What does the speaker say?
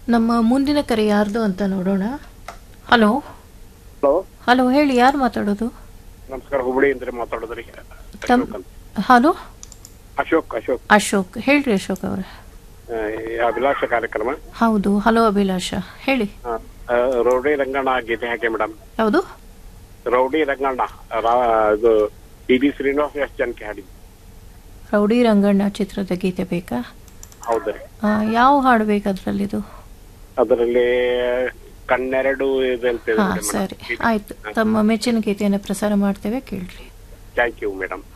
ನಮ್ಮ ಮುಂದಿನ ಕರೆ ಯಾರ್ದು ಅಂತ ನೋಡೋಣ ಹಲೋ ಹಲೋ ಹಲೋ ಹೇಳಿ ಯಾರು ಮಾತಾಡೋದು ನಮಸ್ಕಾರ ಹುಬ್ಬಳ್ಳಿಯಿಂದ ಮಾತಾಡೋದ್ರಿ ತಮ್ ಅಶೋಕ್ ಅಂತ. ಹಲೋ ಅಶೋಕ್ ಅಶೋಕ್ ಅಶೋಕ್ ಹೇಳ್ರಿ ಅಶೋಕ್ ಅವರೇ ಆ, ಈ ಅಭಿಲಾಷ ಕಾರ್ಯಕ್ರಮ ಹೌದು ಹಲೋ ಅಭಿಲಾಷ ಹೇಳಿ ಆ, ಆ, ರೌಡಿ ರಂಗಣ್ಣ ಗೀತೆ ಹಾಕಿ ಮೇಡಮ್ ಯಾವುದು ರೌಡಿ ರಂಗಣ್ಣ ರಾ- ಇದು ಡಿ ಡಿ ಶ್ರೀನಿವಾಸ ಎಸ್ ಜನಕ್ಕೆ ಹಾಡಿದ್ದು ರೌಡಿ ರಂಗಣ್ಣ ಚಿತ್ರದ ಗೀತೆ ಬೇಕಾ ಹೌದ್ರಿ ಆ, ಯಾವ ಹಾಡು ಬೇಕು ಅದರಲ್ಲಿದು ಅದರಲ್ಲಿ ಕಣ್ಣೆರಡು ಇದೆ ಅಂತ ಹಾ ಸರಿ ಆಯ್ತು ತಮ್ಮ ಮೆಚ್ಚಿನ ಗೀತೆಯನ್ನು ಪ್ರಸಾರ ಮಾಡ್ತೇವೆ ಕೇಳ್ರಿ ಥ್ಯಾಂಕ್ ಯು ಮೇಡಮ್